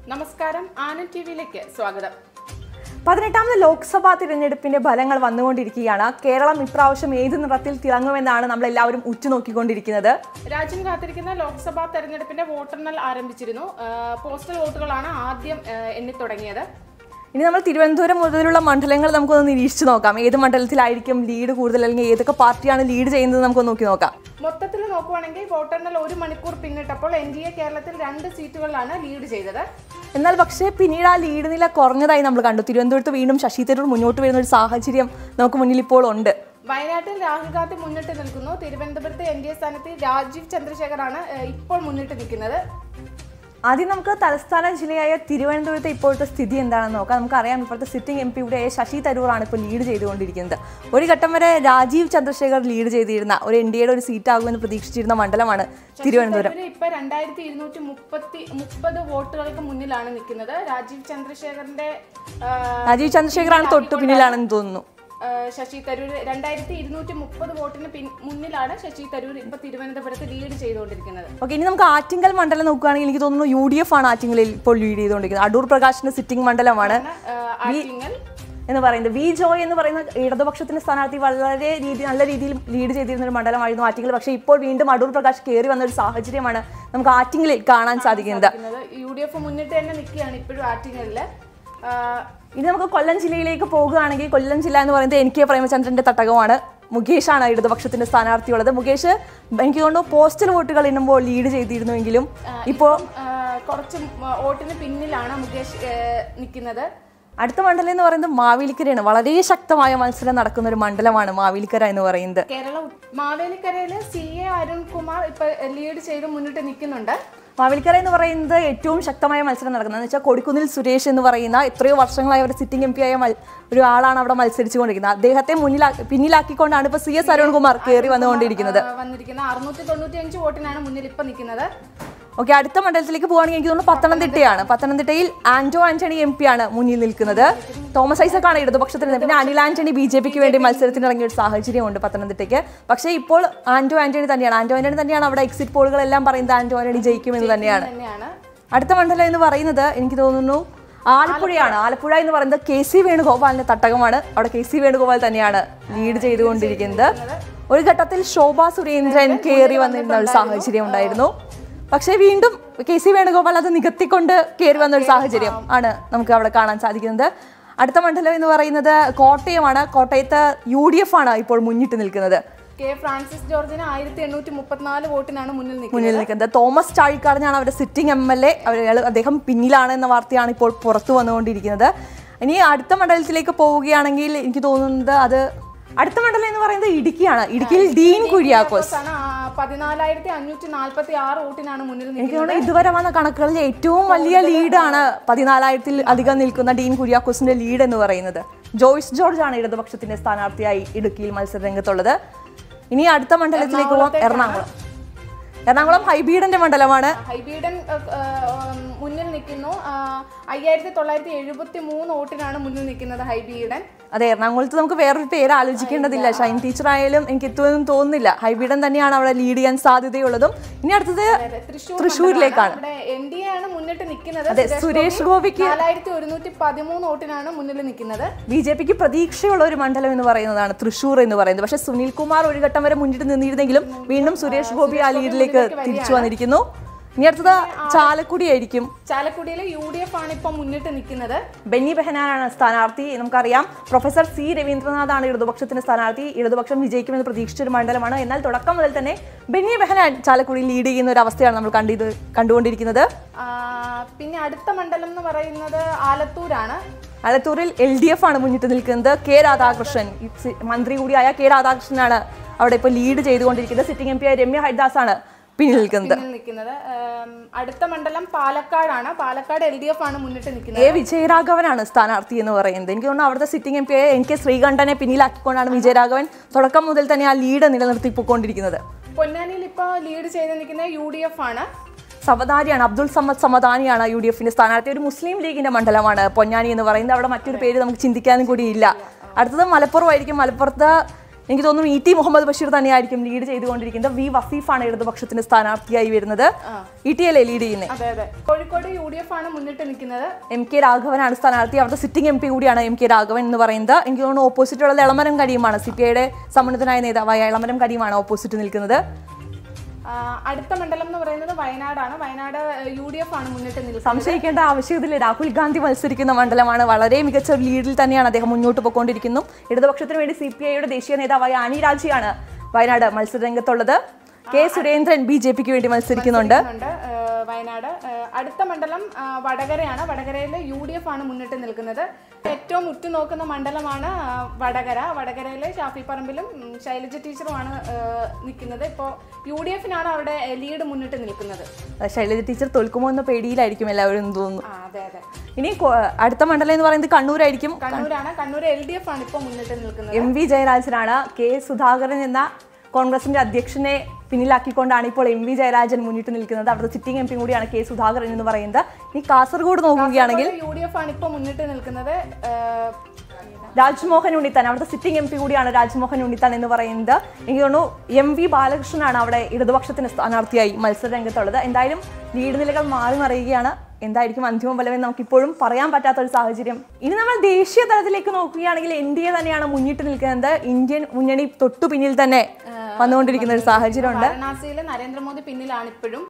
നമസ്കാരം ആനന്ദ് ടി വിയിലേക്ക് സ്വാഗതം പതിനെട്ടാമത് ലോക്സഭാ തിരഞ്ഞെടുപ്പിന്റെ ഫലങ്ങൾ വന്നുകൊണ്ടിരിക്കുകയാണ് കേരളം ഇപ്രാവശ്യം ഏത് നിറത്തിൽ തിളങ്ങുമെന്നാണ് നമ്മൾ എല്ലാവരും ഉറ്റുനോക്കിക്കൊണ്ടിരിക്കുന്നത് രാജ്യം കാത്തിരിക്കുന്ന ലോക്സഭാ തെരഞ്ഞെടുപ്പിന്റെ വോട്ടെണ്ണൽ ആരംഭിച്ചിരുന്നു ആ, പോസ്റ്റൽ വോട്ടുകളാണ് ആദ്യം ആ, എണ്ണി തുടങ്ങിയത് ഇനി നമ്മൾ തിരുവനന്തപുരം മുതലുള്ള മണ്ഡലങ്ങൾ നമുക്കൊന്ന് നിരീക്ഷിച്ച് നോക്കാം ഏത് മണ്ഡലത്തിലായിരിക്കും ലീഡ് കൂടുതൽ അല്ലെങ്കിൽ ഏതൊക്കെ പാർട്ടിയാണ് ലീഡ് ചെയ്യുന്നത് നമുക്ക് നോക്കി നോക്കാം മൊത്തത്തിൽ നോക്കുവാണെങ്കിൽ വോട്ടെണ്ണൽ ഒരു മണിക്കൂർ പിന്നിട്ടപ്പോൾ എൻ ഡി എ കേരളത്തിൽ രണ്ട് സീറ്റുകളിലാണ് ലീഡ് ചെയ്തത് എന്നാൽ പക്ഷേ പിന്നീട് ആ ലീഡ് നില കുറഞ്ഞതായി നമ്മൾ കണ്ടു തിരുവനന്തപുരത്ത് വീണ്ടും ശശി തരൂർ മുന്നോട്ട് വരുന്ന ഒരു സാഹചര്യം നമുക്ക് മുന്നിൽ ഇപ്പോൾ ഉണ്ട് വയനാട്ടിൽ രാഹുൽ ഗാന്ധി മുന്നിട്ട് നിൽക്കുന്നു തിരുവനന്തപുരത്ത് എൻ ഡി എ സ്ഥാനത്ത് രാജീവ് ചന്ദ്രശേഖറാണ് ആ, ഇപ്പോൾ മുന്നിട്ട് നിൽക്കുന്നത് ആദ്യം നമുക്ക് തലസ്ഥാന ജില്ലയായ തിരുവനന്തപുരത്തെ ഇപ്പോഴത്തെ സ്ഥിതി എന്താണെന്ന് നോക്കാം നമുക്കറിയാം ഇപ്പോഴത്തെ സിറ്റിംഗ് എം പിയുടെ ശശി തരൂറാണ് ഇപ്പോൾ ലീഡ് ചെയ്തുകൊണ്ടിരിക്കുന്നത് ഒരു ഘട്ടം വരെ രാജീവ് ചന്ദ്രശേഖർ ലീഡ് ചെയ്തിരുന്ന ഒരു എൻ ഡി എയുടെ ഒരു സീറ്റ് ആകുമെന്ന് പ്രതീക്ഷിച്ചിരുന്ന മണ്ഡലമാണ് തിരുവനന്തപുരം ഇവര് ഇപ്പൊ രണ്ടായിരത്തി ഇരുന്നൂറ്റി മുപ്പത്തി മുപ്പത് വോട്ടുകൾക്ക് മുന്നിലാണ് നിൽക്കുന്നത് രാജീവ് ചന്ദ്രശേഖറിന്റെ ആ, രാജീവ് ചന്ദ്രശേഖറാണ് തൊട്ടു പിന്നിലാണെന്ന് തോന്നുന്നു ആ, ശശി തരൂർ രണ്ടായിരത്തി ഇരുന്നൂറ്റി മുപ്പത് വോട്ടിന് പിൻ- മുന്നിലാണ് ശശി തരൂർ ഇപ്പൊ തിരുവനന്തപുരത്ത് ലീഡ് ചെയ്തുകൊണ്ടിരിക്കുന്നത് ഓക്കെ ഇനി നമുക്ക് ആറ്റിങ്കൽ മണ്ഡലം നോക്കുകയാണെങ്കിൽ എനിക്ക് തോന്നുന്നു യു ഡി എഫ് ആണ് ആറ്റിങ്ങലിൽ ഇപ്പോൾ ലീഡ് ചെയ്തുകൊണ്ടിരിക്കുന്നത് അടൂർ പ്രകാശിന്റെ സിറ്റിംഗ് മണ്ഡലമാണ് ആ, ആറ്റിങ്ങൽ എന്ന് പറയുന്നത് വി ജോയ് എന്ന് പറയുന്ന ഇടതുപക്ഷത്തിന്റെ സ്ഥാനാർത്ഥി വളരെ രീതി നല്ല രീതിയിൽ ലീഡ് ചെയ്തിരുന്ന ഒരു മണ്ഡലമായിരുന്നു ആറ്റിങ്ങൽ പക്ഷേ ഇപ്പോൾ വീണ്ടും അടൂർ പ്രകാശ് കയറി വന്ന ഒരു സാഹചര്യമാണ് നമുക്ക് ആറ്റിങ്ങലിൽ കാണാൻ സാധിക്കുന്നത് യു ഡി എഫ് മുന്നിട്ട് തന്നെ നിൽക്കുകയാണ് ഇപ്പോഴും ആറ്റിങ്ങലില് ആ, ഇനി നമുക്ക് കൊല്ലം ജില്ലയിലേക്ക് പോകുകയാണെങ്കിൽ കൊല്ലം ജില്ല എന്ന് പറയുന്നത് എൻ കെ പ്രേമചന്ദ്രന്റെ തട്ടകമാണ് മുകേഷാണ് ഇടതുപക്ഷത്തിന്റെ സ്ഥാനാർത്ഥിയുള്ളത് മുകേഷ് എനിക്ക് തോന്നുന്നു പോസ്റ്റൽ വോട്ടുകൾ എണ്ണുമ്പോൾ ലീഡ് ചെയ്തിരുന്നുവെങ്കിലും ഇപ്പോൾ ആ, കുറച്ച് വോട്ടിന് പിന്നിലാണ് മുകേഷ് നിൽക്കുന്നത് അടുത്ത മണ്ഡലം എന്ന് പറയുന്നത് മാവേലിക്കരയാണ് വളരെ ശക്തമായ മത്സരം നടക്കുന്ന ഒരു മണ്ഡലമാണ് മാവേലിക്കര എന്ന് പറയുന്നത് കേരള ഉ- മാവേലിക്കരയില് സി എ അരുൺകുമാർ ഇപ്പൊ ലീഡ് ചെയ്ത് മുന്നിട്ട് നിൽക്കുന്നുണ്ട് മാവേലിക്കര എന്ന് പറയുന്നത് ഏറ്റവും ശക്തമായ മത്സരം നടക്കുന്നത് എന്ന് വെച്ചാൽ കൊടിക്കുന്നിൽ സുരേഷ് എന്ന് പറയുന്ന എത്രയോ വർഷങ്ങളായി അവരുടെ സിറ്റിംഗ് എം പി ആയ മൽ- ഒരു ആളാണ് അവിടെ മത്സരിച്ചുകൊണ്ടിരിക്കുന്നത് അദ്ദേഹത്തെ മുന്നിലാ പിന്നിലാക്കിക്കൊണ്ടാണ് ഇപ്പോൾ സി എസ് അരുൺകുമാർ കയറി വന്നുകൊണ്ടിരിക്കുന്നത് ആ, വന്നിരിക്കുന്ന അറുന്നൂറ്റി തൊണ്ണൂറ്റി അഞ്ച് വോട്ടിനാണ് മുന്നിൽ ഇപ്പൊ നിൽക്കുന്നത് ഓക്കെ അടുത്ത മണ്ഡലത്തിലേക്ക് പോവുകയാണെങ്കിൽ എനിക്ക് തോന്നുന്നു പത്തനംതിട്ടയാണ് പത്തനംതിട്ടയിൽ ആന്റോ ആന്റണി എം പി ആണ് മുന്നിൽ നിൽക്കുന്നത് തോമസ് ഐസക്കാണ് ഇടതുപക്ഷത്തിന് പിന്നെ അനിൽ ആന്റണി ബി ജെ പിക്ക് വേണ്ടി മത്സരത്തിന് ഇറങ്ങിയ ഒരു സാഹചര്യമുണ്ട് പത്തനംതിട്ടയ്ക്ക് പക്ഷേ ഇപ്പോൾ ആന്റോ ആന്റണി തന്നെയാണ് ആന്റോ ആന്റണി തന്നെയാണ് അവിടെ എക്സിറ്റ് പോളുകളെല്ലാം പറയുന്നത് ആന്റോ ആന്റണി ജയിക്കുമെന്ന് തന്നെയാണ് തന്നെയാണ് അടുത്ത മണ്ഡലം എന്ന് പറയുന്നത് എനിക്ക് തോന്നുന്നു ആലപ്പുഴയാണ് ആലപ്പുഴ എന്ന് പറയുന്നത് കെ സി വേണുഗോപാലിന്റെ തട്ടകമാണ് അവിടെ കെ സി വേണുഗോപാൽ തന്നെയാണ് ലീഡ് ചെയ്തുകൊണ്ടിരിക്കുന്നത് ഒരു ഘട്ടത്തിൽ ശോഭ സുരേന്ദ്രൻ കയറി വന്നിരുന്ന ഒരു സാഹചര്യം ഉണ്ടായിരുന്നു പക്ഷേ വീണ്ടും കെ സി വേണുഗോപാൽ അത് നികത്തിക്കൊണ്ട് കയറി വന്ന ഒരു സാഹചര്യം ആണ് നമുക്ക് അവിടെ കാണാൻ സാധിക്കുന്നത് അടുത്ത മണ്ഡലം എന്ന് പറയുന്നത് കോട്ടയമാണ് കോട്ടയത്ത് യു ഡി എഫ് ആണ് ഇപ്പോൾ മുന്നിട്ട് നിൽക്കുന്നത് കെ ഫ്രാൻസിസ് ജോർജിന് ആയിരത്തി എണ്ണൂറ്റി മുപ്പത്തിനാല് വോട്ടിനാണ് മുന്നിൽ നിൽക്കുന്നത് മുന്നിൽ നിൽക്കുന്നത് തോമസ് ചാഴിക്കാടനാണ് അവരുടെ സിറ്റിംഗ് എം എൽ എ അദ്ദേഹം പിന്നിലാണ് എന്ന വാർത്തയാണ് ഇപ്പോൾ പുറത്തു വന്നുകൊണ്ടിരിക്കുന്നത് ഇനി അടുത്ത മണ്ഡലത്തിലേക്ക് പോവുകയാണെങ്കിൽ എനിക്ക് തോന്നുന്നത് അത് അടുത്ത മണ്ഡലം എന്ന് പറയുന്നത് ഇടുക്കിയാണ് ഇടുക്കിയിൽ ഡീൻ കുര്യാക്കോസ് ആണ് പതിനാലായിരത്തി അഞ്ഞൂറ്റി നാൽപ്പത്തി ആറ് വോട്ടിനാണ് മുന്നിൽ എനിക്ക് നിൽക്കുന്നത് തോന്നുന്നു ഇതുവരെ വന്ന കണക്കുകളിൽ ഏറ്റവും വലിയ ലീഡാണ് പതിനാലായിരത്തിൽ അധികം നിൽക്കുന്ന ഡീൻ കുര്യാക്കോസിന്റെ ലീഡ് എന്ന് പറയുന്നത് ജോയ്സ് ജോർജ് ആണ് ഇടതുപക്ഷത്തിന്റെ സ്ഥാനാർത്ഥിയായി ഇടുക്കിയിൽ മത്സര രംഗത്തുള്ളത് ഇനി അടുത്ത മണ്ഡലത്തിലേക്ക് പോവാം എറണാകുളം എറണാകുളം ഹൈബീഡന്റെ മണ്ഡലമാണ് ഹൈബീഡൻ ഏഹ്, ഏഹ്, മുന്നിൽ നിൽക്കുന്നു അയ്യായിരത്തി തൊള്ളായിരത്തി എഴുപത്തി മൂന്ന് വോട്ടിനാണ് മുന്നിൽ നിൽക്കുന്നത് ഹൈബീഡൻ അതെ എറണാകുളത്ത് നമുക്ക് വേറൊരു പേര് ആലോചിക്കേണ്ടതില്ല ഷൈൻ ടീച്ചർ ആയാലും എനിക്ക് എത്തുമെന്നും തോന്നുന്നില്ല ഹൈബീഡൻ തന്നെയാണ് അവിടെ ലീഡ് ചെയ്യാൻ സാധ്യതയുള്ളതും ഇനി അടുത്തത് തൃശ്ശൂർ തൃശ്ശൂരിലേക്കാണ് ഇവിടെ എൻ ഡി എ ആണ് മുന്നിട്ട് നിൽക്കുന്നത് അതെ സുരേഷ് ഗോപിക്ക് നാലായിരത്തി ഒരുന്നൂറ്റി പതിമൂന്ന് വോട്ടിനാണ് മുന്നിൽ നിൽക്കുന്നത് ബി ജെ പിക്ക് പ്രതീക്ഷയുള്ള ഒരു മണ്ഡലം എന്ന് പറയുന്നതാണ് തൃശ്ശൂർ എന്ന് പറയുന്നത് പക്ഷേ സുനിൽ കുമാർ ഒരു ഘട്ടം വരെ മുന്നിട്ട് നിന്നിരുന്നെങ്കിലും വീണ്ടും സുരേഷ് ഗോപി ആ ലീഡിലേക്ക് തിരിച്ചു വന്നിരിക്കുന്നു ഇനി അടുത്തത് ചാലക്കുടി ആയിരിക്കും ചാലക്കുടിയിലെ യു ഡി എഫ് ആണ് ഇപ്പൊ മുന്നിട്ട് നിൽക്കുന്നത് ബെന്നി ബെഹനാനാണ് സ്ഥാനാർത്ഥി നമുക്കറിയാം പ്രൊഫസർ സി രവീന്ദ്രനാഥാണ് ഇടതുപക്ഷത്തിന്റെ സ്ഥാനാർത്ഥി ഇടതുപക്ഷം വിജയിക്കുമെന്ന് പ്രതീക്ഷിച്ച ഒരു മണ്ഡലമാണ് എന്നാൽ തുടക്കം മുതൽ തന്നെ ബെന്നി ബെഹനാൻ ചാലക്കുടി ലീഡ് ചെയ്യുന്ന ഒരു അവസ്ഥയാണ് നമ്മൾ കണ്ടിത് കണ്ടുകൊണ്ടിരിക്കുന്നത് ആ, പിന്നെ അടുത്ത മണ്ഡലം എന്ന് പറയുന്നത് ആലത്തൂരാണ് ആലത്തൂരിൽ എൽ ഡി എഫ് ആണ് മുന്നിട്ട് നിൽക്കുന്നത് കെ രാധാകൃഷ്ണൻ ഈ സി- മന്ത്രി കൂടിയായ കെ രാധാകൃഷ്ണനാണ് അവിടെ ഇപ്പോൾ ലീഡ് ചെയ്തുകൊണ്ടിരിക്കുന്നത് സിറ്റിംഗ് എം പി ആയ രമ്യ ഹരിദാസ് ആണ് പിന്നിൽ നിൽക്കുന്നത് പിന്നിൽ നിൽക്കുന്നത് ആം, അടുത്ത മണ്ഡലം പാലക്കാടാണ് പാലക്കാട് എൽ ഡി എഫ് ആണ് മുന്നിട്ട് നിൽക്കുന്നത് എ വിജയരാഘവനാണ് സ്ഥാനാർത്ഥി എന്ന് പറയുന്നത് എനിക്ക് തോന്നുന്നു അവിടുത്തെ സിറ്റിംഗ് എം പി ആയ എൻ കെ ശ്രീകണ്ഠനെ പിന്നിലാക്കിക്കൊണ്ടാണ് വിജയരാഘവൻ തുടക്കം മുതൽ തന്നെ ആ ലീഡ് നിലനിർത്തിപ്പോയിക്കൊണ്ടിരിക്കുന്നത് പൊന്നാനിയിൽ ഇപ്പൊ ലീഡ് ചെയ്ത് നിൽക്കുന്നത് യു ഡി എഫ് ആണ് സമദാനിയാണ് അബ്ദുൾ സമദ് സമദാനിയാണ് യു ഡി എഫിന്റെ സ്ഥാനാർത്ഥി ഒരു മുസ്ലിം ലീഗിന്റെ മണ്ഡലമാണ് പൊന്നാനി എന്ന് പറയുന്നത് അവിടെ മറ്റൊരു പേര് നമുക്ക് ചിന്തിക്കാനും കൂടി ഇല്ല അടുത്തത് മലപ്പുറം ആയിരിക്കും മലപ്പുറത്ത് എനിക്ക് തോന്നുന്നു ഇ ടി മുഹമ്മദ് ബഷീർ തന്നെയായിരിക്കും ലീഡ് ചെയ്തുകൊണ്ടിരിക്കുന്നത് വി വസീഫാണ് ഇടതുപക്ഷത്തിന്റെ സ്ഥാനാർത്ഥിയായി വരുന്നത് ഇ ടി അല്ലേ ലീഡ് ചെയ്യുന്നത് അതെ അതെ കോഴിക്കോട് യു ഡി എഫ് ആണ് മുന്നിട്ട് നിൽക്കുന്നത് എം കെ രാഘവനാണ് സ്ഥാനാർത്ഥി അവിടുത്തെ സിറ്റിംഗ് എം പി കൂടിയാണ് എം കെ രാഘവൻ എന്ന് പറയുന്നത് എനിക്ക് തോന്നുന്നു ഓപ്പോസിറ്റ് ഉള്ളത് എളമരം കടിയുമാണ് സി പി ഐയുടെ സമ്മന്നതനായ നേതാവായ എളമരം കടിയുമാണ് ഓപ്പോസിറ്റ് നിൽക്കുന്നത് ആ, അടുത്ത മണ്ഡലം എന്ന് പറയുന്നത് വയനാടാണ് വയനാട് യു ഡി എഫ് ആണ് മുന്നിട്ട് നിൽക്കുന്നത് സംശയിക്കേണ്ട ആവശ്യത്തില്ല രാഹുൽ ഗാന്ധി മത്സരിക്കുന്ന മണ്ഡലമാണ് വളരെ മികച്ച ഒരു ലീഡിൽ തന്നെയാണ് അദ്ദേഹം മുന്നോട്ട് പോയിക്കൊണ്ടിരിക്കുന്നു ഇടതുപക്ഷത്തിന് വേണ്ടി സി പി ഐയുടെ ദേശീയ നേതാവായ ആനി രാജിയാണ് വയനാട് മത്സരരംഗത്തുള്ളത് കെ സുരേന്ദ്രൻ ബി ജെ പിക്ക് വേണ്ടി മത്സരിക്കുന്നുണ്ട് ഉണ്ട് ആ, വയനാട് ആ, അടുത്ത മണ്ഡലം ആ, വടകരയാണ് വടകരയിൽ യു ഡി എഫ് ആണ് മുന്നിട്ട് നിൽക്കുന്നത് ഏറ്റവും ഉറ്റുനോക്കുന്ന മണ്ഡലമാണ് ആ, വടകര വടകരയിലെ ഷാഫി പറമ്പിലും ഉം, ശൈലജ ടീച്ചറുമാണ് ആ, നിൽക്കുന്നത് ഇപ്പോൾ യു ഡി എഫിനാണ് അവിടെ ലീഡ് മുന്നിട്ട് നിൽക്കുന്നത് ശൈലജ ടീച്ചർ തോൽക്കുമോ എന്ന പേടിയിലായിരിക്കും എല്ലാവരും എന്ന് തോന്നുന്നു ആ അതെ അതെ ഇനി കൊ- അടുത്ത മണ്ഡലം എന്ന് പറയുന്നത് കണ്ണൂരായിരിക്കും കണ്ണൂരാണ് കണ്ണൂർ എൽ ഡി എഫ് ആണ് ഇപ്പോൾ മുന്നിട്ട് നിൽക്കുന്നത് എം വി ജയരാജനാണ് കെ സുധാകരൻ എന്ന കോൺഗ്രസിന്റെ അധ്യക്ഷനെ പിന്നിലാക്കിക്കൊണ്ടാണ് ഇപ്പോൾ എം വി ജയരാജൻ മുന്നിട്ട് നിൽക്കുന്നത് അവിടുത്തെ സിറ്റിംഗ് എം പി കൂടിയാണ് കെ സുധാകരൻ എന്ന് പറയുന്നത് ഇനി കാസർഗോഡ് നോക്കുകയാണെങ്കിൽ യു ഡി എഫ് ആണ് ഇപ്പോൾ മുന്നിട്ട് നിൽക്കുന്നത് ആ, രാജ്മോഹൻ ഉണ്ണിത്താൻ അവിടുത്തെ സിറ്റിംഗ് എം പി കൂടിയാണ് രാജ്മോഹൻ ഉണ്ണിത്താൻ എന്ന് പറയുന്നത് എനിക്ക് തോന്നുന്നു എം വി ബാലകൃഷ്ണനാണ് അവിടെ ഇടതുപക്ഷത്തിന് സ്ഥാനാർത്ഥിയായി മത്സര രംഗത്തുള്ളത് എന്തായാലും ലീഡ് നിലകൾ മാറി മറിയുകയാണ് എന്തായിരിക്കും അന്തിമ ഫലമെന്ന് നമുക്ക് ഇപ്പോഴും പറയാൻ പറ്റാത്ത ഒരു സാഹചര്യം ഇനി നമ്മൾ ദേശീയ തലത്തിലേക്ക് നോക്കുകയാണെങ്കിൽ എൻ ഡി എ തന്നെയാണ് മുന്നിട്ട് നിൽക്കുന്നത് ഇന്ത്യൻ മുന്നണി തൊട്ടു പിന്നിൽ തന്നെ വന്നുകൊണ്ടിരിക്കുന്ന ഒരു സാഹചര്യമുണ്ട് വാരണാസിയിൽ നരേന്ദ്രമോദി പിന്നിലാണ് ഇപ്പോഴും